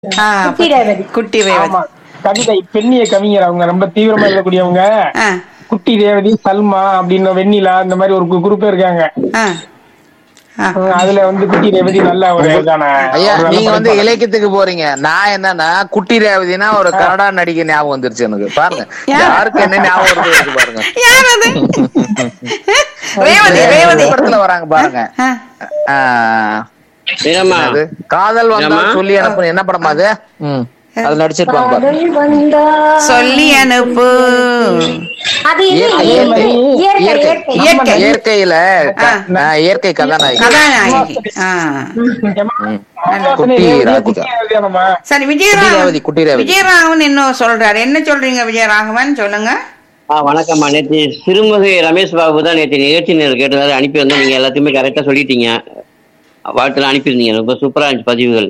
ஆ, குட்டி ரேவதி. குட்டி ரேவதி ஆமா கவிதை பெண்ணிய கவிஞர் அவங்க ரொம்ப தீவிரமா எழுதக்கூடியவங்க ஆ, குட்டி ரேவதி சல்மா அப்படின்னு வெண்ணிலா இந்த மாதிரி ஒரு குரூப் இருக்காங்க ஆ, ஆ. உம், அதுல வந்து குட்டி ரேவதி நல்ல ஒரு இதான ஐயா ஒரு நல்ல நீங்க வந்து படைப்பாளர். இலக்கியத்துக்கு போறீங்க நான் என்னன்னா குட்டி ரேவதினா ஒரு கன்னடா நடிகை ஞாபகம் வந்துருச்சு எனக்கு பாருங்க யார்? யாருக்கு என்ன ஞாபகம் வருது இருக்கு பாருங்க யார் அது ரேவதி ரேவதி படத்துல வராங்க பாருங்க ஆ, ஆ, வீரம்மா அது காதல் வந்தா ஏம்மா? சொல்லி அனுப்பு என்ன படமா அது ம் அது நடிச்சிருப்பாங்க பாருங்க காதல் வந்தா சொல்லி அனுப்பு அது இது இயற்கை, இயற்கை இயற்கை இயற்கை. இயற்கை இயற்கை. இயற்கையில க- ஆ, இயற்கை கதாநாயகி கதாநாயகி ஆ. ஏம்மா, ம். ஆமா, குட்டி ரேவதி, ராதிகா. குட்டி ரேவதியானம்மா. சரி குட்டி விஜயராகவன் ரேவதி குட்டி ரேவதி விஜயராகவன் என்ன சொல்றாரு என்ன சொல்றீங்க விஜயராகவன் சொல்லுங்க ஆ வணக்கம்மா நேற்று சிறுமுகை ரமேஷ் பாபு தான் நேற்று நிகழ்ச்சி நேரம் கேட்டதால அனுப்பி வந்தோம் நீங்க எல்லாத்தையுமே கரெக்டா சொல்லிட்டீங்க வாழ்த்துல அனுப்பியிருந்தீங்க ரொம்ப சூப்பரா இருந்துச்சு பதிவுகள்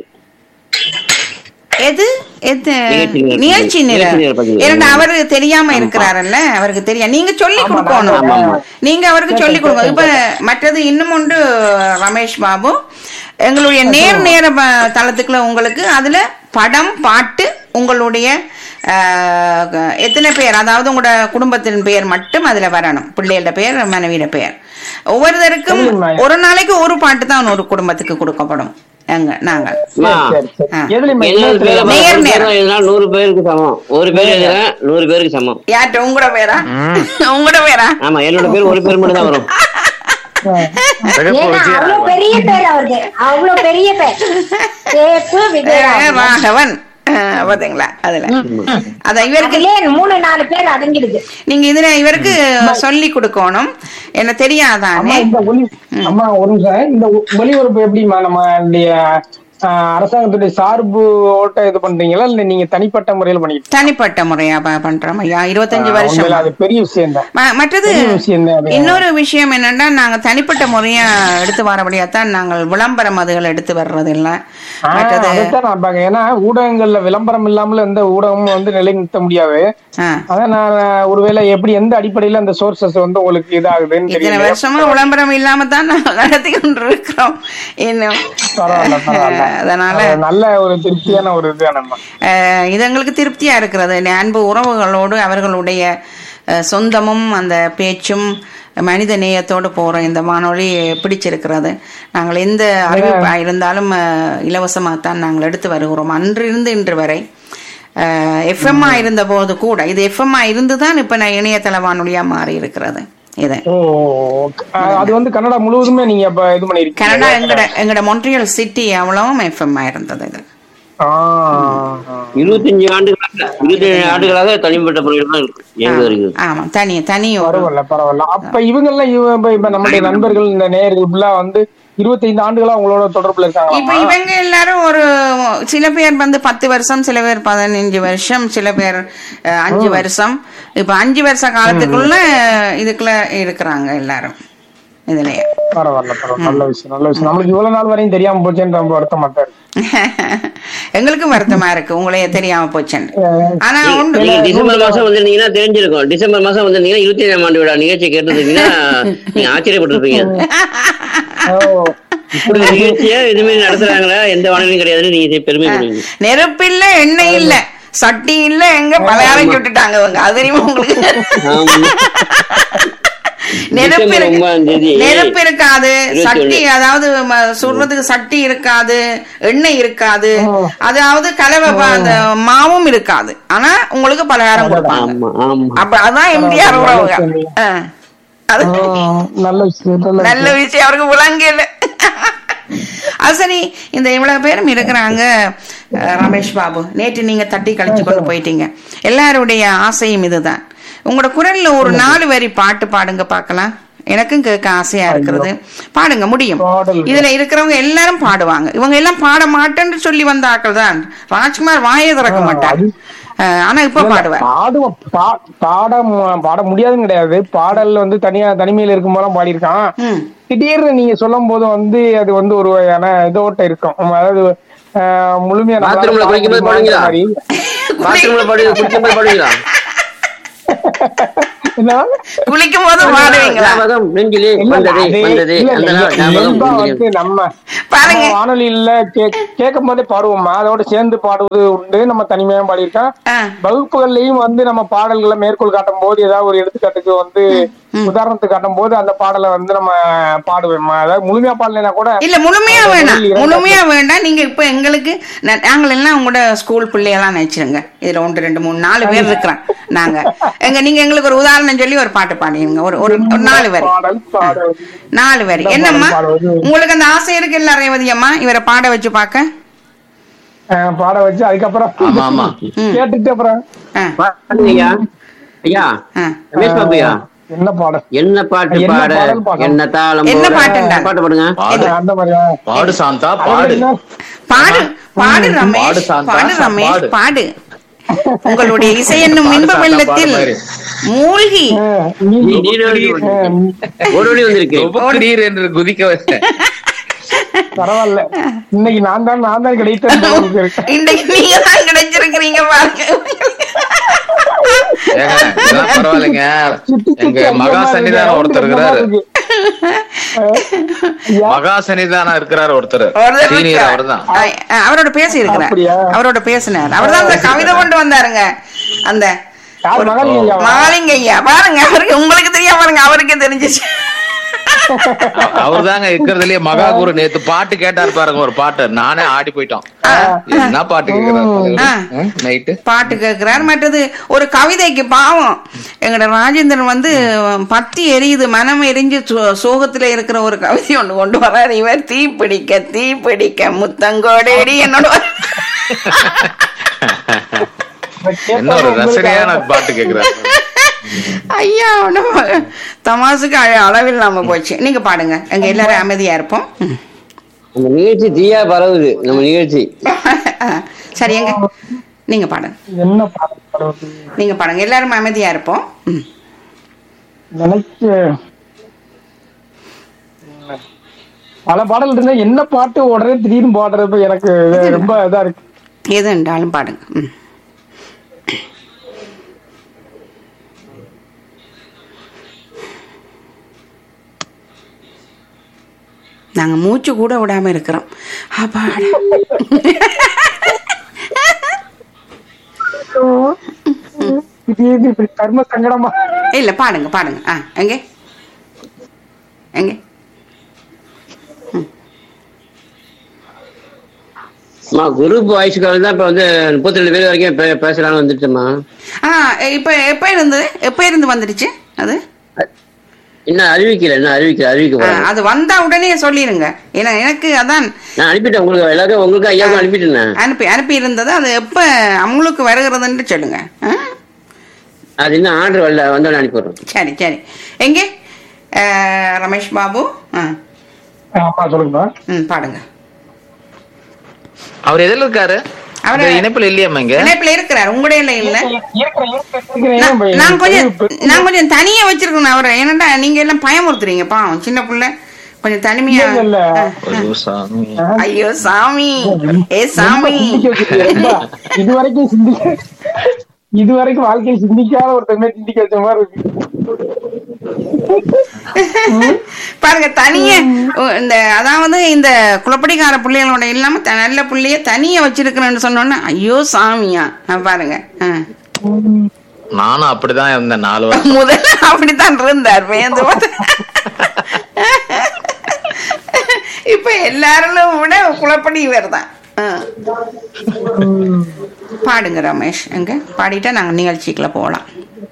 எது எது நிகழ்ச்சி நிரல். நிகழ்ச்சி நிரல் நிகழ்ச்சி நிரல் பதிவு. ஏன்னா அவரு தெரியாம இருக்கிறாருல்ல அவருக்கு தெரியும் நீங்க சொல்லி கொடுக்கணும் ஆமா, ஆமா. நீங்க அவருக்கு சொல்லி கொடுங்க இப்ப மற்றது இன்னும் உண்டு ரமேஷ் பாபு எங்களுடைய நேர் நேர ப- தளத்துக்குள்ள உங்களுக்கு அதுல படம் பாட்டு உங்களுடைய ஆஹ், எத்தனை பேர் அதாவது உங்களோட குடும்பத்தின் பெயர் மட்டும் அதுல வரணும் பிள்ளைகளோட பெயர் மனைவியோட பெயர் ஒவ்வொருத்தருக்கும் சரிங்கம்மா. ஒரு நாளைக்கு ஒரு பாட்டு தான் ஒரு குடும்பத்துக்கு கொடுக்கப்படும் எங்க நாங்கள் அம்மா, சரி, சரி. ஆ. எதுலயும்மா என்னோட பேரை இணையத்துல- நேர் ஒரு நேரம். பேர் எழுதினா நூறு பேருக்கு சமம் ஒரு பேர் எழுதுனா நூறு பேருக்கு சமம் யார்கிட்ட உங்களோட பேரா உங்களோட பேரா ஆமா என்னோட பேர் ஒரு பேர் மட்டும் தான் வரும் சிகப்பு ஏன்னா விஜயராகவன். அவ்வளவு பெரிய பேர் அவருக்கு அவ்வளவு பெரிய பேர் சேப்பு விஜயராகவன் ராகவன் ஆஹ், பாத்தீங்களா அதுல அத இவருக்கு அதுலயே மூணு நாலு பேர் அடங்கிடுது நீங்க இதுல இவருக்கு சொல்லி கொடுக்கணும் என்ன அம்மா, தெரியாதானே இந்த ஒலி அம்மா ஒரு நிமிஷம் இந்த ஒ- ஒலிபரப்பு எப்படிமா நம்மளுடைய ஆஹ், அரசாங்கத்துடைய சார்பு ஓட்ட இது பண்றீங்களா இல்ல நீங்க தனிப்பட்ட முறையில் பண்ணிட்டு தனிப்பட்ட முறையா ப- பண்றோம் ஐயா இருபத்தஞ்சு வருஷம் உண்மையில அது பெரிய விஷயம் தான் ம- மற்றது பெரிய விஷயம் தான் அது. இன்னொரு விஷயம் என்னன்னா நாங்க தனிப்பட்ட முறையா எடுத்து வரபடியாத்தான் நாங்கள் விளம்பரம் அதுகள் எடுத்து வர்றது இல்ல மற்றது அதைத்தான் நான் பாக்க ஏன்னா ஊடகங்கள்ல விளம்பரம் இல்லாமல் எந்த ஊடகமும் வந்து நிலைநிறுத்த முடியாது ஆ. அதான் நான் ஒருவேளை எப்படி எந்த அடிப்படையில அந்த சோர்சஸ் வந்து உங்களுக்கு இதாகுதுன்னு இத்தனை தெரியல வருஷமா விளம்பரம் இல்லாம தான் நாங்கள் நடத்தி கொண்டிருக்கிறோம் இன்னும் பரவாயில்ல பரவாயில்ல அதனால அது நல்ல ஒரு திருப்தியான ஒரு இது நம்ம அஹ், இது எங்களுக்கு திருப்தியா இருக்கிறது இந்த அன்பு உறவுகளோடு அவர்களுடைய அஹ், சொந்தமும் அந்த பேச்சும் மனித நேயத்தோடு போற இந்த வானொலி பிடிச்சிருக்கிறது நாங்கள் எந்த அறிவிப்பா இருந்தாலும் இலவசமாக தான் நாங்கள் எடுத்து வருகிறோம் அன்றிருந்து இன்று வரை எஃப்எம்ஆ இருந்த போது கூட இது எஃப்எம்ஆ இருந்து தான் இப்ப நான் இணையதள வானொலியா மாறி இருக்கிறது இது ஓ ஓகே. அஹ் அது வந்து கன்னடா முழுவதுமே நீங்க இப்ப இது பண்ணிருக்கீங்க கனடா எங்கட எங்கட மொன்ட்ரியல் சிட்டி அவ்வளவும் எஃப்எம்ஆ இருந்தது இது ஆ, ஆ. இருபத்தஞ்சு ஆண்டுகளாக இருபத்தஞ்சு ஆண்டுகளாக தனிப்பட்ட முறையில் தான் இருக்கு எங்க இருக்குது ஆமா தனி தனி ஒரு பரவாயில்ல பரவாயில்ல அப்ப இவங்க எல்லாம் இவ- இப்ப- இப்ப நம்முடைய நண்பர்கள் இந்த நேயர்கள் ஃபுல்லா வந்து இருபத்தைந்து ஆண்டுகளா உங்களோட தொடர்புல இப்ப இருக்காங்க இவங்க எல்லாரும் ஒரு சில பேர் வந்து பத்து வருஷம் சில பேர் பதினஞ்சு வருஷம் சில பேர் அஹ், அஞ்சு வருஷம் இப்ப அஞ்சு வருஷ காலத்துக்குள்ள இதுக்குள்ள இருக்கிறாங்க எல்லாரும் இதுலயே பரவாயில்ல பரவாயில்ல நல்ல விஷயம் நல்ல விஷயம் நம்மளுக்கு இவ்வளவு நாள் வரையும் தெரியாம போச்சேன்னு ரொம்ப வருத்தமா தான் இருக்கு எங்களுக்கும் வருத்தமா இருக்கு உங்களைய தெரியாம போச்சுன்னு ஆனா உண்டு நீங்க டிசம்பர் மாசம் வந்திருந்தீங்கன்னா தெரிஞ்சிருக்கும் டிசம்பர் மாசம் வந்திருந்தீங்கன்னா இருபத்தி ஏழாம் ஆண்டு விழா நிகழ்ச்சி கேட்டிருந்தீங்கன்னா நீங்க ஆச்சரியப்பட்டிருப்பீங்க ஓ, இப்படி ஒரு நிகழ்ச்சியா எதுவுமே நடத்துறாங்களா எந்த வானொலியும் கிடையாதுன்னு நீங்க பெருமைப்படுவீங்க நெருப்பு இல்ல எண்ணெய் இல்ல சட்டி இல்ல எங்க பலகாரம் சுட்டுட்டாங்க இவங்க அது தெரியுமா உங்களுக்கு ஆமா. நெருப்பு டிசம்பர் இருக்கு ஒன்பதாம் தேதி நெருப்பு இருக்காது இருபத்தி சட்டி அதாவது ம- சுடுறதுக்கு சட்டி இருக்காது எண்ணெய் இருக்காது அதாவது கலவை ப- அந்த மாவும் இருக்காது ஆனா உங்களுக்கு பலகாரம் கொடுப்பாங்க ஆமா ஆமா அப்ப அதான் எம்ஜிஆர் உறவுங்க ஆ. அது ஆ, நல்ல விஷயம் நல்ல நல்ல விஷயம் அவருக்கு விளங்கல அது சரி இந்த இவ்வளவு பேரும் இருக்கிறாங்க அஹ், ரமேஷ் பாபு நேற்று நீங்க தட்டி கழிச்சு கொண்டு போயிட்டீங்க எல்லாருடைய ஆசையும் இதுதான் உங்களோட குரல்ல ஒரு நாலு வரி பாட்டு பாடுங்க பார்க்கலாம் எனக்கும் கேட்க ஆசையா இருக்கிறது பாடுங்க முடியும் பாடல். இதுல இருக்கிறவங்க எல்லாரும் பாடுவாங்க இவங்க எல்லாம் பாட மாட்டேன்னு சொல்லி வந்த ஆட்கள் தான் ராஜ்குமார் வாயை திறக்க மாட்டார் அஹ், ஆனா இப்ப பாடுவார் பாடுவோம் பா- பாட மு- பாட முடியாதுன்னு கிடையாது பாடல் வந்து தனியா தனிமையில இருக்கும் போதெல்லாம் பாடியிருக்கான் ம். திடீர்னு நீங்க சொல்லும் போது வந்து அது வந்து ஒரு வகையான இதோட்ட இருக்கும் உம், அதாவது ஆஹ், முழுமையா நம்மளால பாத்ரூம்ல பாட குளிக்கும்போது முடியுமாங்கிற பாடுவீங்களா? மாதிரி. பாத்ரூம்ல படி குடிக்கும்போது பாடுவீங்களா என்ன? குளிக்கும் போது பாடுவீங்களா ஞாபகம் நெஞ்சிலே இல்ல, வந்ததே அது- வந்ததே இல்ல, அந்த இல்ல, நாள் ஞாபகம் இயல்பா நெஞ்சிலே வந்து நம்ம பாருங்க. நம்ம வானொலியில கேட்கும் போதே பாடுவோமா அதோட சேர்ந்து பாடுவது உண்டு நம்ம தனிமையா பாடியிருக்கோம் ஆ. வகுப்புகள்லயும் வந்து நம்ம பாடல்களை மேற்கோள் காட்டும் போது ஏதாவது ஒரு எடுத்துக்காட்டுக்கு வந்து உதாரணத்துக்கு காட்டும் போது அந்த பாடலை வந்து நம்ம பாடுவோம் அதாவது முழுமையா பாடலைன்னா கூட இல்ல முழுமையா அந்த வேண்டாம் முதல் இரண்டு முழுமையா வேண்டாம் நீங்க இப்ப எங்களுக்கு நா- நாங்கள் எல்லாம் உங்களோட ஸ்கூல் பிள்ளையெல்லாம் நினைச்சிருங்க இதுல ஒன்று ரெண்டு மூணு நாலு பேர் இருக்கிறோம் நாங்க எங்க நீங்க எங்களுக்கு ஒரு உதாரணம் சொல்லி ஒரு பாட்டு பாடிடுங்க ஒரு ஒரு ஒரு நாலு வரி பாடல் பாடல் நாலு வரி இந்த என்னம்மா பாடல் பாடுவது. உங்களுக்கு அந்த ஆசை இருக்கு இல்ல ரேவதி அம்மா இவரை பாட வச்சு பார்க்க அஹ், பாட வச்சு அதுக்கப்புறம் ஆமா ஆமா கேட்டுட்டு அப்புறம் ஆ, பாடுங்க ஐயா ஐயா ஆ. ரமேஷ் பாபுயா என்ன பாடல் என்ன பாட்டு என்ன பாட பாடல் பாடணும்? என்ன தாளம் என்ன போட? பாட்டுண்டா? பாட்டு பாடுங்க பாடு அந்த மாதிரியா பாடு சாந்தா அதோட பாடு என்ன? பாடு பாடு பாடு ரமேஷ் சாந்தா, பாடு ரமேஷ் பாடு. பாடு உங்களுடைய இசை என்னும் பாடு இன்ப சாந்தா, வெள்ளத்தில் பாடு மூழ்கி அஹ், நீ- நீ- நீ- அஹ், ஓடோடி வந்திருக்கு உபக்குடீர் என்று குதிக்க வச்ச பரவாயில்ல இன்னைக்கு நான் தான் நான் தான் கிடைத்தேன் போல இருக்கு. இன்னைக்கு நீங்க தான் கிடைச்சிருக்கிறீங்க பாருங்க ஏங்க, இதெல்லாம் பரவாயில்லைங்க சுத்தி சுத்தி எங்க மகா அங்கமா சன்னிதானம் இருக்கு, ஒருத்தர் அங்கமா இருக்கிறாரு இருக்கு. அஹ், யா- மகா சன்னிதானம் இருக்கிறாரு ஒருத்தர் ஒருத்தர் சீனியர் இருக்கார். அவர்தான் ஆ, ஆ, அவரோட பேசி இருக்கிறார் அப்படியா? அவரோட பேசினார் அவர் தான் அந்த கவிதை கொண்டு வந்தாருங்க அந்த யார் மகாலிங்க ஐயாவா? மாலிங்க ஐயா பாருங்க அவருக்கு உங்களுக்கு தெரியாம பாருங்க அவருக்கே தெரிஞ்சிச்சு அவர் தாங்க இருக்கிறதுலயே மகா குரு நேத்து பாட்டு கேட்டாரு பாருங்க ஒரு பாட்டு நானே ஆடி போயிட்டோம் என்ன பாட்டு ஆ. கேக்குறாரு நைட்டு பாட்டு கேட்கிறார் மற்றது ஒரு கவிதைக்கு பாவம் எங்கட ராஜேந்திரன் வந்து பத்தி எரியுது மனம் எரிஞ்சு சோ- சோகத்துல இருக்கிற ஒரு கவிதை ஒண்ணு கொண்டு வர்றாரு இவர் தீ பிடிக்க தீ பிடிக்க முத்தங்கோடேடி என்னோட என்ன ஒரு ரசனையான பாட்டு கேக்குறாரு ஐயா நம்ம தமாசுக்கு அழ- அளவில்லாம போச்சு நீங்க பாடுங்க எங்க எல்லாரும் அமைதியா இருப்போம் ம். நம்ம நிகழ்ச்சி தீயா பரவுது நம்ம நிகழ்ச்சி சரி எங்க நீங்க பாடுங்க என்ன பாடல் பாடுவது? நீங்க பாடுங்க எல்லாரும் அமைதியா இருப்போம் ம். நினைக்க பல பாடல் இருந்தா என்ன பாட்டு உடனே திடீர்னு பாடுறது எனக்கு ரொம்ப இதா இருக்கு எது என்றாலும் பாடுங்க ம். நாங்க மூச்சு கூட விடாம இருக்கிறோம் அப்பாடா திடீர்னு இப்படி கர்ம சங்கடமா இல்ல பாடுங்க பாடுங்க ஆ எங்க எங்க அம்மா குரூப் வாய்ஸ்க்காக தான் இப்ப வந்து முப்பத்தி ரெண்டு பேர் வரைக்கும் பே- பேசலாம்னு வந்துட்டுமா ஆ இப்ப எப்ப இருந்து எப்ப இருந்து வந்துடுச்சு அது இன்னும் அறிவிக்கல இன்னும் அறிவிக்கல அறிவிக்க ஆ, போறாங்க அது வந்தா உடனே சொல்லிருங்க ஏன்னா எனக்கு அதான் நான் அனுப்பிட்டேன் உங்களுக்கு எல்லாருக்கும் உங்களுக்கு ஐயாவுக்கும் அனுப்பிட்டேன் அனுப்பி அனுப்பி இருந்தது அது எப்ப அவங்களுக்கு வருகிறதுன்னு சொல்லுங்க ஆ? அது இன்னும் ஆர்டர் வரல வந்தோடனே அனுப்பிடுறோம் சரி சரி எங்கே ஆ, ரமேஷ் பாபு ஆ ஆமா சொல்லுங்க ம் பாடுங்க அவர் எதுல இருக்காரு அவரு- இந்த இணைப்புல இல்லையாம்மா இங்க இணைப்புல இருக்கிறார் உங்களுடைய இல்ல இருக்கிறேன், இருக்கிறேன், நான் இருக்கிறேன். நான் கொஞ்சம் நான் கொஞ்சம் தனியா வச்சிருக்கேன் அவரை ஏன்னா நீங்க எல்லாம் பயமுறுத்துறீங்க பாவம் சின்ன புள்ள கொஞ்சம் தனிமையா இல்ல, இல்ல. ஆ, ஐயோ சாமி. ஐயோ சாமி ஏ ரொம்ப சாமி சிந்திக்க வச்சிருக்கீங்க, ரொம்ப. இதுவரைக்கும் சிந்திக்க இதுவரைக்கும் வாழ்க்கையை சிந்திக்காத ஒருத்தமே சிந்திக்க வச்ச மாதிரி இருக்கு பாருங்க தனிய இந்த அதாவது இந்த குளப்படிக்கார பிள்ளைகளோட இல்லாம த- நல்ல புள்ளைய தனியா வச்சிருக்கிறேன்னு சொன்னோன்னே ஐயோ சாமியா ஆ, பாருங்க ஆ. நானும் அப்படிதான் இருந்தேன் நாலு வருஷம் முதல்ல அப்படித்தான் இருந்தார் பேந்து பார்த்து. இப்ப எல்லாரும் விட குளப்படி இவர் தான் பாடுங்க ரமேஷ் எங்க பாடிட்டா நாங்க நிகழ்ச்சிக்குள்ள போகலாம்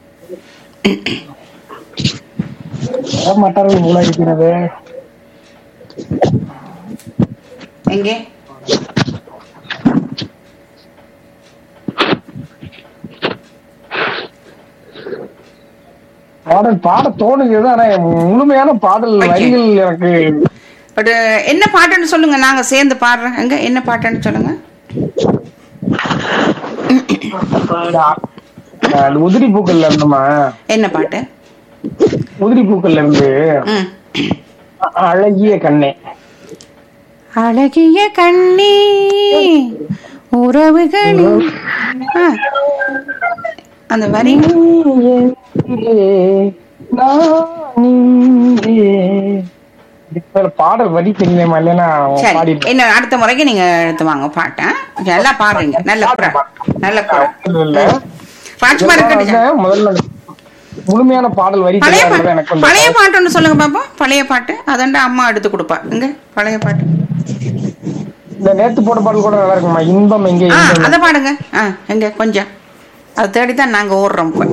மட்டர்கள் மூலம் இருக்கிறது எங்கே பாடல் பாட தோணுகிறது ஆனா முழுமையான பாடல் Okay. வரிகள் எனக்கு பட் என்ன பாட்டுன்னு சொல்லுங்க நாங்க சேர்ந்து பாடுறோம் எங்க என்ன பாட்டுன்னு சொல்லுங்க அந்த உதிரி பூக்கள்ல இருந்துமா என்ன பாட்டு உதிரி பூக்கள்ல இருந்து ம். அழகிய கண்ணே அழகிய கண்ணே உறவுகளின் ஆ. அந்த வரி நீ எங்கே, நான் இங்கே. இதுக்கு மேல பாடல் வரி தெரியலையம்மா இல்லைன்னா சரி பாடிடுவேன் இன்னும் அடுத்த முறைக்கு நீங்க எடுத்து வாங்க பாட்டேன் நல்லா பாடுறீங்க நல்ல குரல் நல்ல குரல் இல்ல ராஜ்குமார் இருக்கட்டும் இதெல்லாம் முதல்ல முழுமையான பாடல் வரி பழைய தெரியாதது பாட்டு எனக்கு பழைய கொஞ்சம் பாட்டு ஒன்று சொல்லுங்க பாப்போம் பழைய பாட்டு அதாண்டா அம்மா எடுத்து கொடுப்பா இங்க பழைய பாட்டு இந்த நேத்து போட்ட பாடல் கூட நல்லா இருக்குமா இன்பம் எங்கே ஆ இன்பம் அதை பாடுங்க ஆ எங்க கொஞ்சம் அதை தேடித்தான் நாங்க ஓடுறோம் இப்ப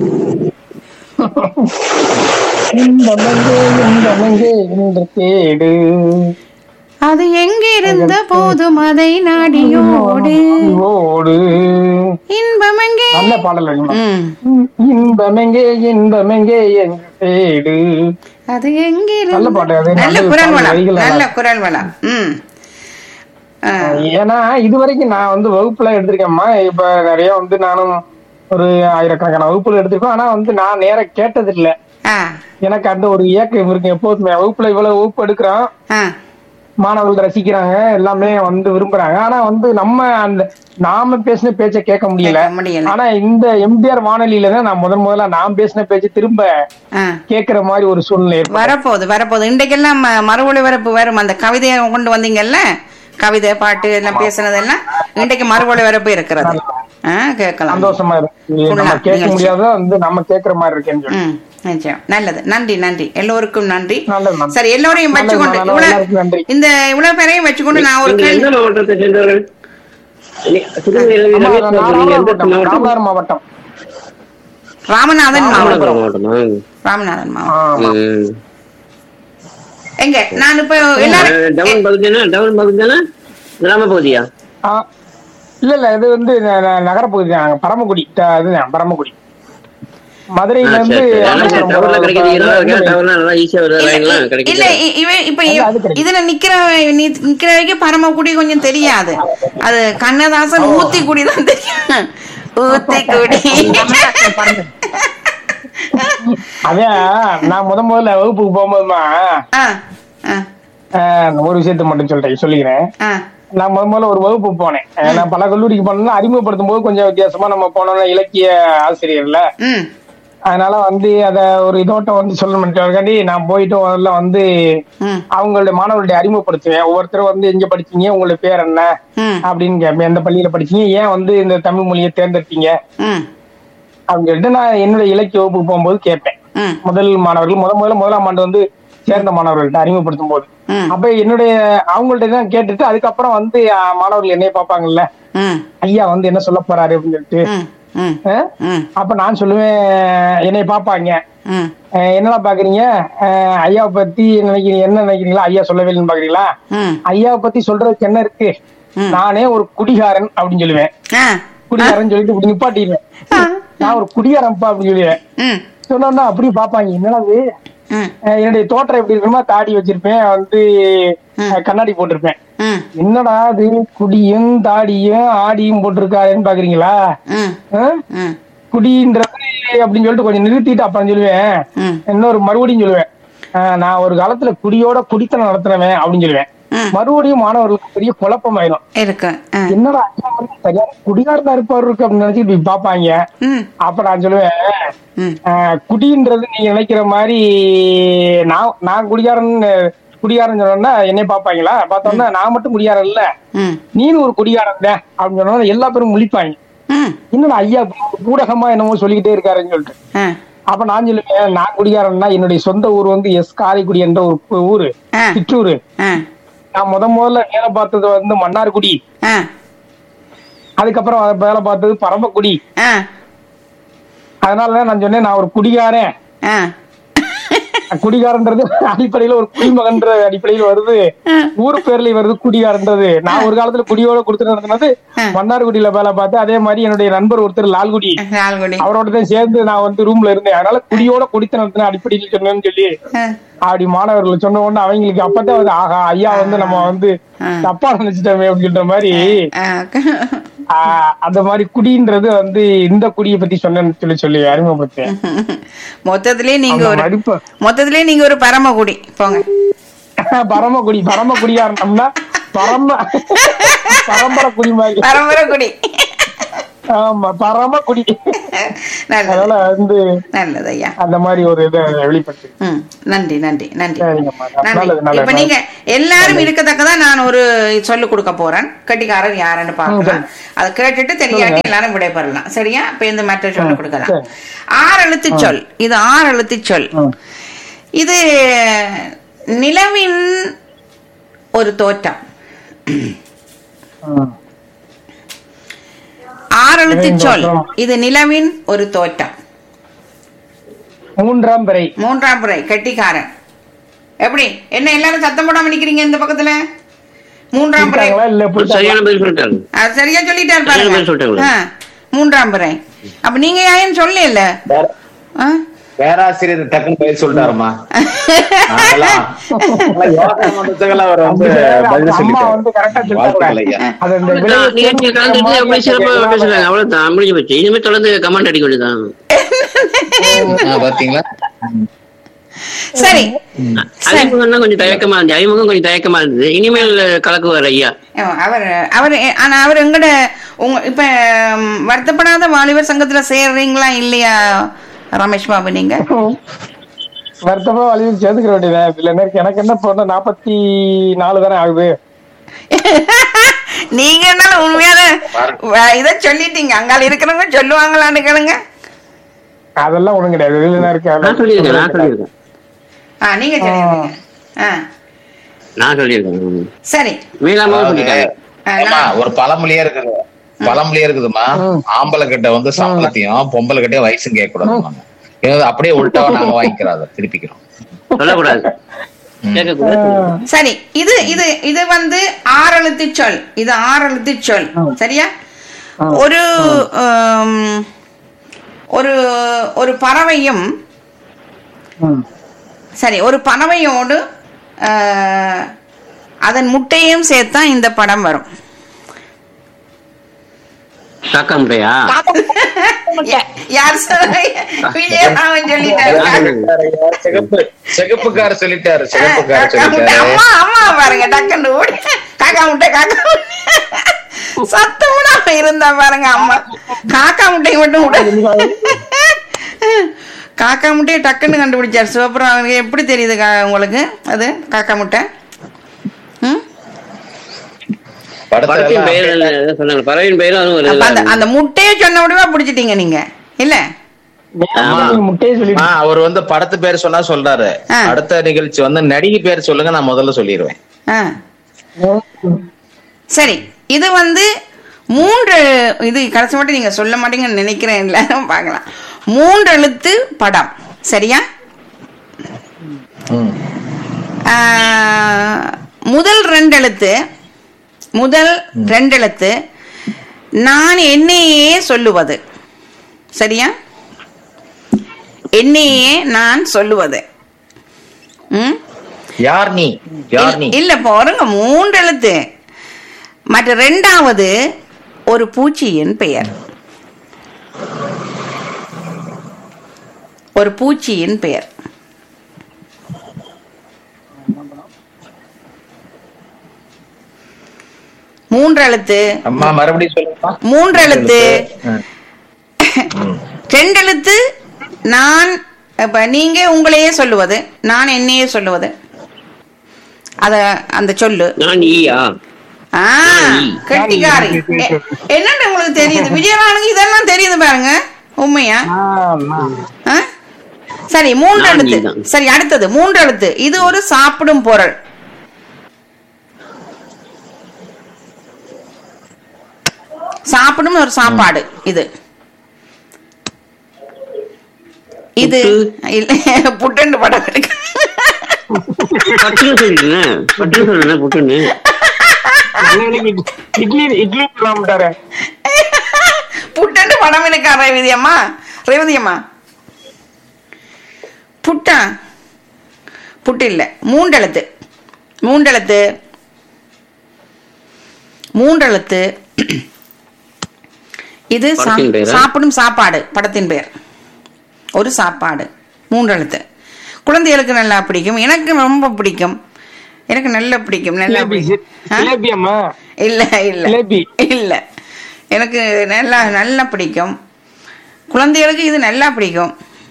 இன்பம் எங்கே இன்பம் எங்கே என்று தேடு அது எங்கிருந்த போதும் அதை நாடியோடு ஓடு இன்பம் எங்கே நல்ல பாடல் இருக்குமா ம் இன்பம் எங்கே இன்பம் எங்கே என்று தேடு அது எங்கிருந்து நல்ல பாட்டு அது. நல்ல நல்ல குரல் பாடல் வளம் வரிகள் நல்லா நல்ல குரல் வளம் ம் ஆ, ஏன்னா இது வரைக்கும் நான் வந்து வகுப்புல எடுத்திருக்கேன்மா இப்ப நிறைய வந்து நானும் ஒரு ஆயிரக்கணக்கான வகுப்புல எடுத்திருக்கோம் ஆனா வந்து நான் நேர கேட்டது இல்ல ஆ எனக்கு அந்த ஒரு ஏக்கம் இருக்கு எப்போதுமே வகுப்புல இவ்வளவு வகுப்பு எடுக்கிறோம் ஆ மாணவர்கள் ரசிக்கிறாங்க எல்லாமே வந்து விரும்புறாங்க ஆனா வந்து நம்ம அந்த நாம பேசின பேச்சை கேட்க முடியல கேட்க முடியல. ஆனா இந்த எம்டிஆர் வானொலியில தான் நான் முதன் முதல்ல நான் பேசின பேச்சு திரும்ப ஆ கேட்கிற மாதிரி ஒரு சூழ்நிலை ஏற்படும் வரப்போகுது வரப்போகுது இன்றைக்கெல்லாம் ம- மறு ஒளிபரப்பு வரும் அந்த கவிதையை கொண்டு வந்தீங்கல்ல கவிதை பாட்டு எல்லாம் பேசுனதெல்லாம் இன்றைக்கு மறு ஒளிபரப்பு இருக்கிறது ஆ கேட்கலாம் சந்தோஷமா இருக்கு நம்ம உண்மை, கேட்க நிகழ்ச்சி. முடியாத வந்து நம்ம கேட்கிற மாதிரி இருக்கேன்னு சொல்லி ம் நிச்சயம் நல்லது நன்றி நன்றி எல்லோருக்கும் நன்றி நல்லது, நல்லது. சரி எல்லோரையும் நல்லது, வச்சுக்கொண்டு நல்லது, இவ்வளவு எல்லாருக்கும் நன்றி. இந்த இவ்வளவு பேரையும் வச்சுக்கொண்டு நான் ஒரு நீங்க கேள்வி எந்த மாவட்டத்தை சேர்ந்தவர்கள் நீ- சிறுமுகை ஆமா, ரமேஷ் நான் பாபு, நீங்க எந்த ராமநாதபுரம் மாவட்டம் ராமநாதபுரம் மாவட்டம் ராமநாதன் மாவட்டம் ராமநாதபுரம் மாவட்டமா ராமநாதன் மாவட்டம் ஆமா. ம். எங்க நான் இப்ப எல்லாரும் அஹ், டவுன் பகுதினா டவுன் பகுதினா கிராம பகுதியா ஆ, இல்ல இல்ல இது வந்து ந- ந- நகரப்பகுதி தான் பரமக்குடி த- இதுதான் பரமக்குடி மதுரையில ஆ, இருந்து சரி, சரி. ஆனா, ராமேஸ்வரம் டவுன்ல போற கிடைக்கிறீங்களா வந்து டவுன்ல நல்லா ஈஸியா ஒரு இல்ல, லைன்லாம் இல்ல கிடைக்குது இ- இவன் இப்ப அது- அது இ- கிடைக்கும். இதுல நிக்கிற நி- நிக்கிற வரைக்கும் பரமக்குடி கொஞ்சம் தெரியாது அது கண்ணதாசன் ஊத்தி குடி தான் தெரியும் ஊத்தி குடி அதான் நான் முத முதல்ல வகுப்புக்கு போகும்போதுமா ஆ, ஆ, ஆ, ஒரு விஷயத்த மட்டும் சொல்றேன் சொல்லிக்கிறேன் ஆ, நான் முத முதல்ல ஒரு வகுப்பு போனேன் ஆ, நான் பல கல்லூரிக்கு போனோம்னா அறிமுகப்படுத்தும் போது கொஞ்சம் வித்தியாசமா நம்ம போனோம்னா இலக்கிய ஆசிரியர்ல ம், அதனால வந்து அத ஒரு இதோட்டம் வந்து சொல்லணும்னுக்காண்டி நான் போயிட்டு முதல்ல வந்து ம், அவங்களுடைய மாணவர்களுடைய அறிமுகப்படுத்துவேன் ஒவ்வொருத்தரும் வந்து எங்க படிச்சீங்க உங்களுடைய பேர் என்ன ம், அப்படின்னு கேட்பேன் எந்த பள்ளியில படிச்சீங்க ஏன் வந்து இந்த தமிழ் மொழியை தேர்ந்தெடுத்தீங்க ம், அப்படின்னு சொல்லிட்டு நான் என்னுடைய இலக்கிய வகுப்புக்கு போகும்போது கேட்பேன் ம், முதல் மாணவர்கள் முத முதல்ல முதலாம் ஆண்டு வந்து சேர்ந்த மாணவர்கள்ட்ட அறிமுகப்படுத்தும் போது ம், அப்ப என்னுடைய அவங்கள்ட்ட தான் கேட்டுட்டு அதுக்கப்புறம் வந்து அஹ், மாணவர்கள் என்னைய பார்ப்பாங்கல்ல ம், ஐயா வந்து என்ன சொல்ல போறாரு அப்படின்னு சொல்லிட்டு ம், ம், அஹ், ம், அப்ப நான் சொல்லுவேன் என்னைய பார்ப்பாங்க ம், அஹ், என்னடா பாக்குறீங்க அஹ், ஐயாவை பத்தி என்ன நினைக்கிறீங்க என்ன நினைக்கிறீங்களா ஐயா சொல்லவே இல்லைன்னு பாக்குறீங்களா ம். ஐயாவை பத்தி சொல்றதுக்கு என்ன இருக்கு ம். நானே ஒரு குடிகாரன் அப்படின்னு சொல்லுவேன் ஆ, குடிகாரன் சொல்லிட்டு இப்படி நிப்பாட்டிடுவேன் நான் ஒரு குடிகாரன்ப்பா அப்படின்னு சொல்லுவேன் ம், சொன்னா அப்படியே பாப்பாங்க என்னடா இது ம், அஹ் என்னுடைய தோற்றம் எப்படி இருக்கணுமா தாடி வச்சிருப்பேன் வந்து அஹ், கண்ணாடி போட்டிருப்பேன் ம், என்னடா அது குடியும் தாடியும் ஆடியும் போட்டிருக்காருன்னு பாக்குறீங்களா ம், அஹ்? ம், குடின்றது அப்படின்னு சொல்லிட்டு கொஞ்சம் நிறுத்திட்டு அப்புறம் சொல்லுவேன் ம், இன்னொரு மறுபடியும் சொல்லுவேன் அஹ், நான் ஒரு காலத்துல குடியோட குடித்தனம் நடத்துனவன் அப்படின்னு சொல்லுவேன் ம். மறுபடியும் மாணவர்களுக்கு பெரிய குழப்பமாயிடும் இருக்கு ஆ, என்னடா ஐயா வந்து சரியான குடிகாரனா இருப்பாரு இருக்கு அப்படின்னு நினைச்சிட்டு இப்படி பாப்பாங்க ம், அப்ப நான் சொல்லுவேன் ம், ஆஹ் குடின்றது நீங்க நினைக்கிற மாதிரி நான் நான் குடிகாரன் குடிகாரன் சொன்னா என்னை பாப்பாங்களா பார்த்தோம்னா நான் மட்டும் குடிகாரன் இல்ல ம், நீனும் ஒரு குடிகாரன் தான் அப்படின்னு சொன்னா எல்லா பேரும் முழிப்பாங்க ம், என்னடா ஐயா இப்படி ஊடகமா என்னமோ சொல்லிக்கிட்டே இருக்காருன்னு சொல்லிட்டு ஆ, அப்ப நான் சொல்லுவேன் நான் குடிகாரன்னா என்னுடைய சொந்த ஊர் வந்து எஸ் காரைக்குடி என்ற ஒரு ஊரு ஆ, சிற்றூரு ஆ, நான் முத முதல்ல வேலை பார்த்தது வந்து மன்னார்குடி ஆ, அதுக்கப்புறம் வேலை பார்த்தது பரமக்குடி ஆ, அதனாலதான் நான் சொன்னேன் நான் ஒரு குடிகாரன் ஆ, குடிகாரன்றது அடிப்படையில ஒரு குடிமகன்ற அடிப்படையில் வருது ஊர் பேர்லயும் வருது குடிகாரன்றது நான் ஒரு காலத்துல குடியோட கொடுத்து நடத்தினது மன்னார்குடியில வேலை பார்த்து அதே மாதிரி என்னுடைய நண்பர் ஒருத்தர் லால்குடி லால்குடி அவரோட தான் சேர்ந்து நான் வந்து ரூம்ல இருந்தேன் அதனால குடியோட குடித்து நடத்தின அடிப்படையில் சொன்னேன்னு சொல்லி ஆ, அப்படி மாணவர்கள் சொன்ன உடனே அவங்களுக்கு அப்பதான் வந்து ஆஹா ஐயா வந்து நம்ம வந்து தப்பா நினைச்சிட்டோமே அப்படின்ற மாதிரி ஆ, ஆஹ், அந்த மாதிரி குடின்றது வந்து இந்த குடியை பத்தி சொன்னேன்னு சொல்லி சொல்லி அறிமுகப்படுத்தேன் மொத்தத்திலே நீங்க அந்த ஒரு மதிப்பு மொத்தத்திலே நீங்க ஒரு பரமக்குடி போங்க பரமக்குடி பரமக்குடியா இருந்தோம்னா பரம பரம்பரை குடி மாதிரி பரம்பரை குடி ஆமா பரம குடி நல்லது அதனால வந்து நல்லது ஐயா அந்த மாதிரி ஒரு இதை வெளிப்பட்டு ம் நன்றி நன்றி நன்றி சரிங்கம்மா. நன்றி நல்லது, நல்லது. இப்ப நீங்க எல்லாரும் இருக்கத்தக்கதான் நான் ஒரு சொல்லு கொடுக்க போறேன் கட்டிக்காரர் யாருன்னு பார்க்கலாம் அதை கேட்டுட்டு தெரியாட்டி எல்லாரும் விடைபெறலாம் சரியா இப்ப இந்த மற்ற சொல்லு கொடுக்கலாம் சரி. ஆறு எழுத்து சொல் இது ஆறு எழுத்து சொல் ம். இது நிலவின் ஒரு தோற்றம் ம். ஆறு எழுத்து நிலவின் சொல் தோற்றம். இது நிலவின் ஒரு தோற்றம் மூன்றாம் பிறை மூன்றாம் முறை கட்டிக்காரன் எப்படி என்ன எல்லாரும் சத்தம் போடாம நிக்கிறீங்க இந்த பக்கத்துல மூன்றாம் முறை இருக்காங்களா இல்ல ஒரு போயிட்டாங்களா? சரியான பதில் சொல்லிட்டாரு அது சரியா சொல்லிட்டாரு சரியா பதில் பாருங்க சொல்லிட்டாங்களா? ஆ, மூன்றாம் முறை அப்ப நீங்க ஏன் சொல்லல ஆ? பேராசிரியர் டக்குன்னு பதில் சொல்லிட்டாருமா நாங்கெல்லாம் நாங்கெல்லாம் யோசனை பண்றதுக்கெல்லாம் அவர் வந்து பதில் அம்மா சொல்லிட்டாரு வந்து கரெக்டா வாழ்த்துக்கள் ஐயா சொல்லிட்டாங்க அது இந்த விலையை நிகழ்ச்சியை கலந்துட்டு எப்படி சிறப்பா பேசுறாங்க அவ்வளவுதான் முடிஞ்சு போச்சு இனிமே தொடர்ந்து கமெண்ட் அடிக்க வேண்டியதான் ஆ, பாத்தீங்களா சரி அறிமுகம் கொஞ்சம் தயக்கமா இருந்துச்சு அறிமுகம் கொஞ்சம் தயக்கமா இருந்தது இனிமேல் கலக்குவார் ஐயா ஆ, அவர் அவர் ஆனா அவர் எங்கட உங்க இப்ப ம், வருத்தப்படாத வாலிபர் சங்கத்துல சேர்றீங்களா இல்லையா ரமேஷ் பாபு நீங்க வருத்தமா வழியில் சேர்த்துக்கிற வேண்டியதான் இல்ல எனக்கு எனக்கு என்ன போன நாற்பத்தி நாலு தானே ஆகுது நீங்க என்னால உண்மையான வ- இத சொல்லிட்டீங்க அங்கால இருக்கிறவங்க சொல்லுவாங்களான்னு கேளுங்க அதெல்லாம் ஒண்ணும் கிடையாது இதுல என்ன இருக்கு நான் சொல்லியிருக்கேன் நான் சொல்லியிருக்கேன் ஆ நீங்க சொல்லிடுங்க ஆ நான் சொல்லியிருக்கேன் சரி மீளாம அதாவது, சொல்லிட்டாங்க ஆ, ஆமா, நான்- ஒரு பழமொழியே இருக்குது பழமொழியே இருக்குதுமா ஆம்பளை கிட்ட வந்து சம்பளத்தையும் பொம்பளை கிட்ட வயசும் கேட்க கூடாது அப்படியே உள்டாவா நாங்க வாங்கிக்கிறோம் அதை திருப்பிக்கிறோம் சொல்லக்கூடாது கேட்கக்கூடாது சரி இது இது இது வந்து ஆறெழுத்து சொல் இது ஆறெழுத்து சொல் சரியா ஒரு ஆம், ஒரு ஒரு பறவையும் ம். சரி ஒரு பறவையோடு ஆ, அதன் முட்டையும் சேர்த்தா இந்த படம் வரும் காக்கா முட்டையா யா- யார் சொன்னா? விஜயராமன் சொல்லிட்டாரு சிகப்பு சிகப்புக்கார சொல்லிட்டாரு சிகப்புக்கார காக்கா முட்டை சொல்லிட்டாரு அம்மா அம்மா பாருங்க டக்குன்னு ஓடி காக்கா முட்டை காக்கா முட்டை சத்தம் விடாம இருந்தா பாருங்க அம்மா காக்கா முட்டையை மட்டும் விட காக்கா முட்டையை டக்குன்னு கண்டுபிடிச்சார் சிவப்புரம் அவருக்கு எப்படி தெரியுது கா- உங்களுக்கு அது காக்கா முட்டை ம்? படத்தின் பெயர் படத்துல என்ன சொன்னாங்க பறவையின் பெயரும் அதுவும் அப்ப அந்த வருது அந்த முட்டையை சொன்ன உடனே பிடிச்சிட்டீங்க நீங்க இல்ல நீங்க முட்டையை சொல்லிட்டு ஆ, அவர் வந்து படத்து பேர் சொன்னா சொல்றாரு ஆ. அடுத்த நிகழ்ச்சி வந்து நடிகை பேர் சொல்லுங்க நான் முதல்ல சொல்லிடுவேன் ஆ சரி இது வந்து மூன்று இது கடைசி மட்டும் நீங்க சொல்ல மாட்டீங்கன்னு நினைக்கிறேன் எல்லாரும் பார்க்கலாம் மூன்று எழுத்து படம் சரியா ம். ஆ, முதல் ரெண்டு எழுத்து முதல் ரெண்டு எழுத்து நான் என்னையே சொல்லுவது சரியா என்னையே நான் சொல்லுவது ம் யார் நீ யார் நீ இல்ல- இல்ல பாருங்க மூன்று எழுத்து மற்ற ரெண்டாவது ஒரு பூச்சியின் பெயர் ஒரு பூச்சியின் பெயர் மூன்று எழுத்து அம்மா மறுபடியும் சொல்லுமா மூன்று எழுத்து ம். ம். ரெண்டு எழுத்து நான் இப்ப நீங்க உங்களையே சொல்லுவது நான் என்னையே சொல்லுவது அத அந்த சொல்லு நான் ஈயா ஆ கெட்டிக்காரி எ- என்னன்னு உங்களுக்கு தெரியுது விஜயராணுக்கு இதெல்லாம் தெரியுது பாருங்க உண்மையா ஆமா. ஆ? சரி மூன்று நான் எழுத்து நீதான். சரி அடுத்தது மூன்று எழுத்து இது ஒரு சாப்பிடும் பொருள் சாப்பிடும் ஒரு சாப்பாடு இது இது இல்ல புட்டுன்னு படம் இருக்கு பட்டுன்னு சொல்லிட்டேன் பட்டுன்னு சொல்லுங்க புட்டுன்னு அன்னைக்கு இட்லி இட்லி கிலோமீட்டர் புட்டுன்னு படம் இருக்கா ரேவதி அம்மா ரேவதி அம்மா புட்டா புட்டு இல்ல மூண்டெழுத்து மூண்டெழுத்து மூன்றெழுத்து இது சா- படத்தின் பெயரா? சாப்பிடும் சாப்பாடு படத்தின் பெயர் ஒரு சாப்பாடு மூன்றெழுத்து குழந்தைகளுக்கு நல்லா பிடிக்கும் எனக்கு ரொம்ப பிடிக்கும் எனக்கு நல்லா பிடிக்கும் நல்லா ஜிலேபி பிடிக்கும். ஆ? ஜிலேபி அம்மா இல்ல இல்ல ஜிலேபி. இல்ல எனக்கு நல்லா நல்லா பிடிக்கும் குழந்தைகளுக்கு இது நல்லா பிடிக்கும்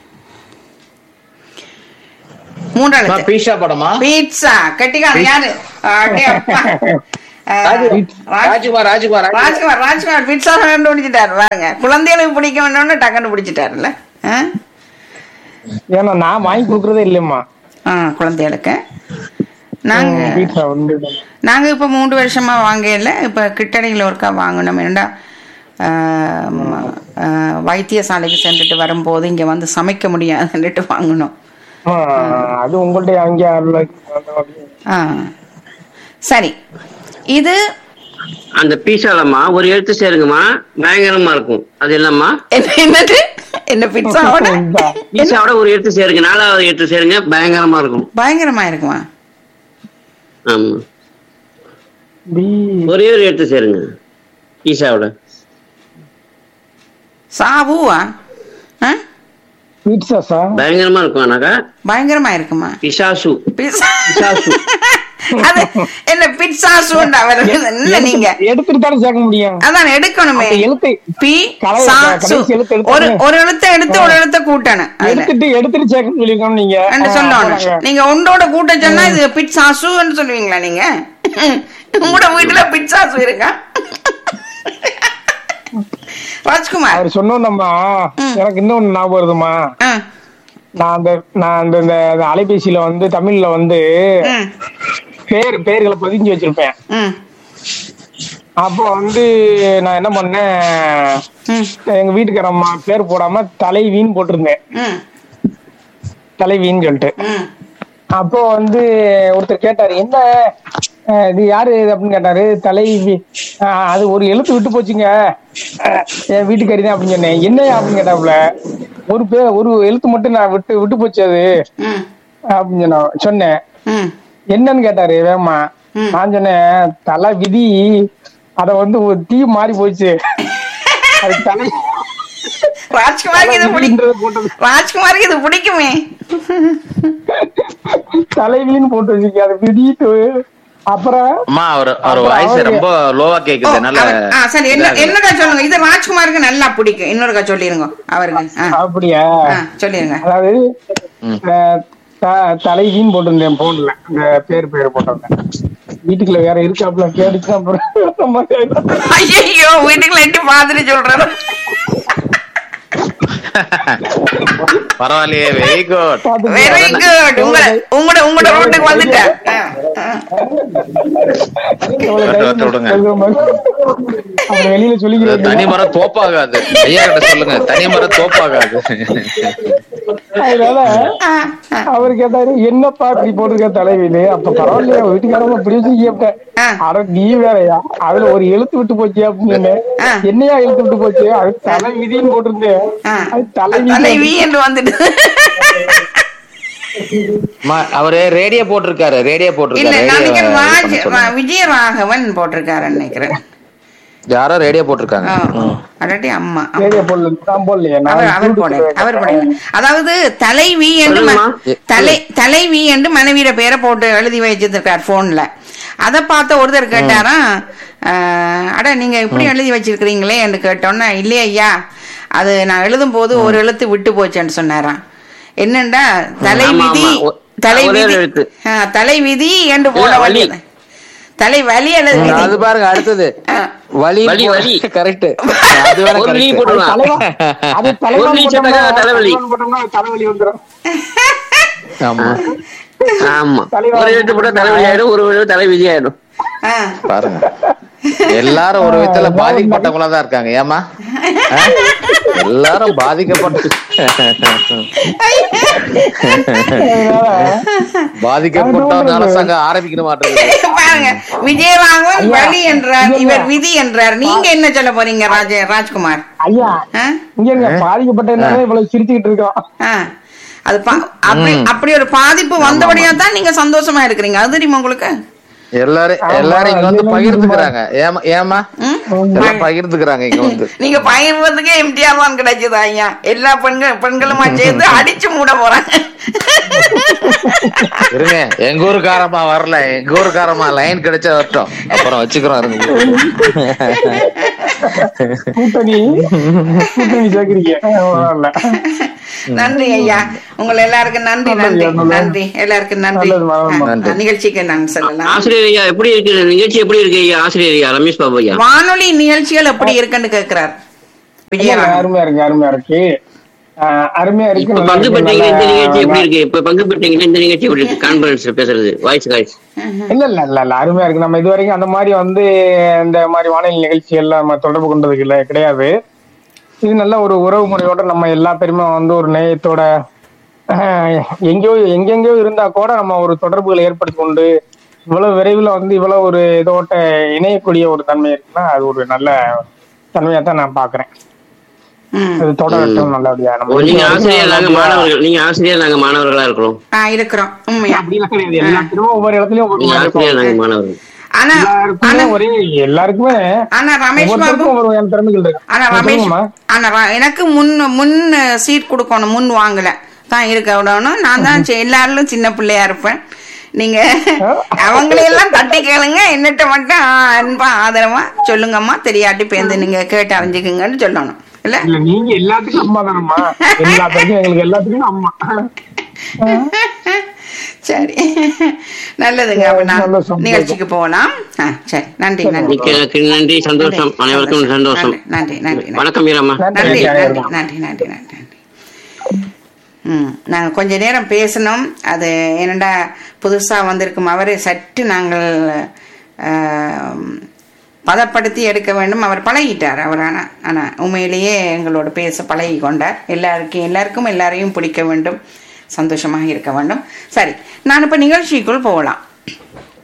மூன்றாவது பீஷா படமா பீட்சா கட்டிக்காரன் யாரு அடே அப்பா. அஹ், ராஜ்- ராஜ்குமார் ராஜ்குமார் ராஜ்குமார். ராஜ்குமார் ராஜ்குமார் பீட்சா கண்டுபிடிச்சிட்டாரு பாருங்க குழந்தைகளுக்கு பிடிக்கும்னு டக்குன்னு பிடிச்சிட்டாருல்ல ஆ? ஏன்னா நான் வாங்கி கொடுக்கறதே இல்லையம்மா ஆ குழந்தைகளுக்கு நாங்க வீட்டுல வந்து நாங்க இப்ப மூன்று வருஷமா வாங்கல இப்ப கிட்டடையில் ஒருக்கா வாங்கணும் ஏண்டா ஆஹ், ஆஹ், வைத்தியசாலைக்கு சென்றுட்டு வரும்போது இங்க வந்து சமைக்க முடியாதுன்னுட்டு வாங்கணும் ஆ, அது உங்கள்ட்ட அங்கே அல்ல. ஆ சரி இது அந்த பீஸாலம்மா ஒரு எழுத்து சேருங்கம்மா பயங்கரமா இருக்கும் அது இல்லம்மா என்ன- என்னது என்ன பிட்சாவோட பீஸாவோட ஒரு எழுத்து சேருங்க நாலாவது எழுத்து சேருங்க பயங்கரமா இருக்கும் பயங்கரமா இருக்குமா ஆமா பி- ஒரே ஒரு எழுத்து சேருங்க பீஸாவோட சாவுவா ஆ? பீட்சா சார் பயங்கரமா இருக்கும் ஆனாக்கா பயங்கரமா இருக்குமா பிசாசு பிட்சா பிசாசு அது என்ன பிட்சாசுண்டா வருது இல்ல நீங்க எடுத்துட்டு தானே சேர்க்க முடியும் அதான் எடுக்கணுமே அந்த எழுத்து பி கலவை- சா கடைசி சு எழுத்து எடுத்து ஒரு ஒரு எழுத்தை எடுத்து ஒரு எழுத்தை கூட்டணும் அதுல எடுத்துட்டு எடுத்துட்டு சேர்க்க சொல்லிருக்கோம் நீங்க ரெண்டு ஆ, சொல்லணும் அப்புறம் நீங்க ஒன்றோட கூட்ட சொன்னா இது பிட்சாசுன்னு சொல்லுவீங்களா நீங்க உங்களோட வீட்டுல பிட்சாசு இருக்கா ராஜ்குமார் அவர் சொன்னோம்மா எனக்கு இன்னொன்னு ஞாபகம் வருதுமா ஆ, நான் அந்த நான் அந்த இந்த இந்த அலைபேசியில வந்து தமிழ்ல வந்து ம், பேர் பேர்களை பதிஞ்சு வச்சிருப்பேன் ம், அப்போ வந்து நான் என்ன பண்ணேன் ம், எங்க வீட்டுக்காரம்மா பேர் போடாம தலைவின்னு போட்டிருந்தேன் ம், தலைவின்னு சொல்லிட்டு ம். அப்போ வந்து ஒருத்தர் கேட்டாரு என்ன அஹ், இது யாரு இது அப்படின்னு கேட்டாரு தலைவி அஹ், அது ஒரு எழுத்து விட்டு போச்சுங்க அஹ், என் வீட்டுக்காரி தான் அப்படின்னு சொன்னேன் என்னையா அப்படின்னு கேட்டாப்புல ஒரு பேர் ஒரு எழுத்து மட்டும் நான் விட்டு விட்டு போச்சு அது ம், அப்படின்னு சொன்ன சொன்னேன் ம். என்னன்னு கேட்டாரு வேமா ம். நான் சொன்னேன் தலை விதி அத வந்து ஒரு தீ மாறி போச்சு அது தலை ராஜ்குமாருக்கு இது பிடிக்கும் விதின்றதை போட்டது ராஜ்குமாருக்கு இது பிடிக்குமே தலைவின்னு போட்டு வச்சிருக்கேன் அது விதி அப்புறம் அம்மா அவர் அவர் அப்புறம் வாய்ஸ் அவரு- ரொம்ப லோவா ஓ, கேக்குது நல்ல அவர்- ஆ, சரி என்ன என்னக்கா சொல்லுங்க இது ராஜ்குமாருக்கு நல்லா பிடிக்கும் இன்னொருக்கா சொல்லிருங்க அவருக்கு ஆ, அப்படியா ஆ, சொல்லிருங்க அதாவது ம். அஹ், த- தலைவின்னு போட்டிருந்தேன் போன்ல இந்த பேர் பேர் போட்டிருந்தேன் வீட்டுக்குள்ள வேற இருக்காப்புல கேட்டுச்சு அப்புறம் ஐயோ வீட்டுக்குள்ள எட்டி பார்த்துட்டு சொல்றேன் பரவாயில்லையே வெரி குட் வெரி குட் உங்கள உங்களோட உங்களோட ரோட்டுக்கு வந்துட்டேன் ஆ, ஆ. விட்டு விடுங்க. அவன் வெளியில சொல்லிக்கிறேன் தனி மரம் தோப்பாகாது ஐயா கிட்ட சொல்லுங்க தனி மரம் தோப்பாகாது அதனால ஆ, ஆ. அவரு கேட்டாரு என்னப்பா இப்படி போட்டிருக்க தலைவியில அப்ப பரவாயில்லையா வீட்டுக்காரங்க இப்படி வச்சு கேட்டேன் ஆ. அட நீ வேறயா அதுல ஒரு எழுத்து விட்டு போச்சு அப்படின்னு ஆ. என்னையா எழுத்து விட்டு போச்சு அது தலை விதின்னு போட்டிருந்தேன் ஆ. அது தலைவி தலைவி என்று வந்துட்டு அம்மா, அவரு ரேடியோ போட்டிருக்காரு ரேடியோ இல்ல போட்டிருக்காரு நான் ரேடியோ நினைக்கிறேன் ராஜ் பண்ண சொல்லுங்க. விஜயராகவன் போட்டிருக்காருன்னு நினைக்கிறேன் யாரோ ரேடியோ போட்டிருக்காங்க ஆ, ம். அல்லாட்டி அம்மா ரேடியோ போடல நான் போடலையே நான் அவர் அவர் போட யூடியூப்ல அவர் போட அதாவது தலைவி என்று ம- சொல்லுங்கம்மா. தலை தலைவி என்று மனைவியிட பேரை போட்டு எழுதி வச்சிருக்கார் போன்ல அத பார்த்த ஒருத்தர் கேட்டாராம் ஆஹ், அட நீங்க இப்படி எழுதி வச்சிருக்கிறீங்களே என்று கேட்டோன்னா இல்லையா ஐயா அது நான் எழுதும் போது ஒரு எழுத்து விட்டு போச்சேன்னு சொன்னாராம் என்னண்டா தலை ஆமா, விதி ஆமா. ஒ- தலை ஒரே ஒரு விதி எழுத்து. ஆ, தலை விதி என்று போட இல்ல, வலி. வேண்டியது தலை வலி அல்லது விதி அது பாருங்க அடுத்தது ஆ. வலி வலி, வலி. கரெக்ட் அது வேணா ஒரு லீ correct. போட்டுடலாம் தலைவா அது ஒரு தலைவன் நீச்சல் போட்டோம்னா தடவை தலைவலி. தலைவன் போட்டோம்னா தலைவலி வந்துடும் ஆமா ஆமா தலைவா- ஒரு எழுத்து போட்டா தலைவலி ஆயிடும் ஒரு எழுத்து தலை விதி ஆயிடும் ஆ. பாருங்க எல்லாரும் ஒரு விதத்துல பாதிக்கப்பட்டவங்களா தான் இருக்காங்க ஏமா எல்லாரும் பாதிக்கப்பட்டு பாதிக்கப்பட்டவங்க அரசாங்கம் ஆரம்பிக்கிற மாட்டேங்குது பாருங்க விஜயராகவன் வலி என்றார் இவர் விதி என்றார் நீங்க என்ன சொல்ல போறீங்க ராஜ ராஜ்குமார் ஐயா ஆ? இங்க இருங்க பாதிக்கப்பட்டதுனால இவ்வளவு சிரிச்சுக்கிட்டு இருக்கோம் ஆ. அது பா- அப்படி அப்படி ஒரு பாதிப்பு வந்தபடியா தான் நீங்க சந்தோஷமா இருக்கிறீங்க அது தெரியுமா உங்களுக்கு எல்லாரும் எல்லாரும் இங்க வந்து பகிர்ந்துக்கிறாங்க ஏமா ஏமா எல்லாம் பகிர்ந்துக்கிறாங்க இங்க வந்து நீங்க பகிர்றதுக்கே எம்டிஆர் தான் கிடைச்சது ஐயா எல்லா பெண்கள் பெண்களுமா சேர்ந்து அடிச்சு மூட போறாங்க இருங்க எங்க ஊருக்காரமா வரல எங்க ஊருக்காரமா லைன் கிடைச்சா வரட்டும் அப்புறம் வச்சுக்கிறோம் இருங்க கூட்டணி கூட்டணி சேர்க்கிறீங்க பரவாயில்ல. நன்றி ஐயா உங்களை எல்லாருக்கும் நன்றி நன்றி நன்றி எல்லாருக்கும் நன்றி நல்லது, நல்லது, ஆ, நன்றி. நிகழ்ச்சிக்கு நான் சொல்லலாம் ஆசிரியர் ஐயா எப்படி இருக்கு நிகழ்ச்சி எப்படி இருக்கு ஐயா ஆசிரியர் ஐயா ரமேஷ் பாபு ஐயா வானொலி நிகழ்ச்சிகள் எப்படி இருக்குன்னு கேக்குறார் இல்ல, விஜயராகவன் அருமையா இருக்கு அருமையா இருக்கு ஆஹ், அருமையா இருக்கு இப்ப நல்லா பங்கு இருக்கு, பெற்றீங்க இந்த நிகழ்ச்சி எப்படி நல்லா- இருக்கு இப்ப பங்கு பெற்றீங்கன்னா இந்த நிகழ்ச்சி எப்படி இருக்கு கான்பரன்ஸ்ல பேசுறது வாய்ஸ் காய்ஸ் இல்ல இல்ல இல்ல இல்ல அருமையா இருக்கு நம்ம இது வரைக்கும் அந்த மாதிரி வந்து இந்த மாதிரி வானிலை நிகழ்ச்சி எல்லாம் நம்ம தொடர்பு கொண்டதுக்கு இல்ல கிடையாது இது நல்ல ஒரு உறவு முறையோட நம்ம எல்லா பேருமே வந்து ஒரு நேயத்தோட ஆஹ், எங்கேயோ எங்கெங்கயோ இருந்தா கூட நம்ம ஒரு தொடர்புகளை ஏற்படுத்தி கொண்டு இவ்வளவு விரைவில் வந்து இவ்வளவு ஒரு இதோட்ட இணையக்கூடிய ஒரு தன்மை இருக்குன்னா அது ஒரு நல்ல தன்மையா தான் நான் பாக்குறேன் ம். அது தொடரட்டும் நல்லபடியா நம்ம நீங்க ஆசிரியர் நாங்க நல்லபடியா- மாணவர்கள் நீங்க ஆசிரியர் நாங்க மாணவர்களா இருக்கிறோம் ஆ இருக்கிறோம் உண்மையா அப்படிலாம் கிடையாது எல்லாத்துக்குமே ஒவ்வொரு இடத்துலயும் ஒவ்வொரு நீங்க மாதிரி ஆசிரியர் இருக்கும். நாங்க மாணவர்கள் ஆனா எல்லாருக்குமே ஒரே எல்லாருக்குமே ஆனா ரமேஷ் பாபு ஒவ்வொருத்தருக்கும் ஒவ்வொரு வகையான திறமைகள் இருக்கு ஆனா ரமேஷ் சொல்லுங்கம்மா. ஆனா ர- எனக்கு முன் முன் சீட் கொடுக்கணும் முன் வாங்கல தான் இருக்க விடணும் நான் தான் சி- எல்லாரிலும் சின்ன பிள்ளையா இருப்பேன் நீங்க அவங்களையெல்லாம் தட்டி கேளுங்க என்னட்ட மட்டும் ஆ, அன்பா ஆதரவா சொல்லுங்கம்மா தெரியாட்டி பேருந்து நீங்க கேட்டு அறிஞ்சுக்குங்கன்னு சொல்லணும் இல்ல இல்ல நீங்க எல்லாத்துக்கும் அம்மா தானம்மா எல்லாத்துக்கும் எங்களுக்கு எல்லாத்துக்கும் அம்மா சரி நல்லதுங்க அப்ப நான் சந்தோஷம். நிகழ்ச்சிக்கு போகலாம் ஆ, சரி நன்றி நன்றி மிக்க எனக்கு நன்றி சந்தோஷம் அனைவருக்கும் சந்தோஷம் நன்றி நன்றி நன்றி நன்றி வணக்கம் வீரம்மா நன்றி நன்றி, நன்றி அனைவருக்கும். நன்றி நன்றி நன்றி நன்றி ம் நாங்கள் கொஞ்ச நேரம் பேசினோம் அது என்னடா புதுசாக வந்திருக்கும் அவரை சற்று நாங்கள் ஆம், பதப்படுத்தி எடுக்க வேண்டும் அவர் பழகிட்டார் அவர் ஆனால் ஆனால் உண்மையிலேயே எங்களோட பேச பழகி கொண்டார் எல்லாருக்கும் எல்லாருக்கும் எல்லாரையும் பிடிக்க வேண்டும் சந்தோஷமாக இருக்க வேண்டும் சரி நான் இப்போ நிகழ்ச்சிக்குள் போகலாம்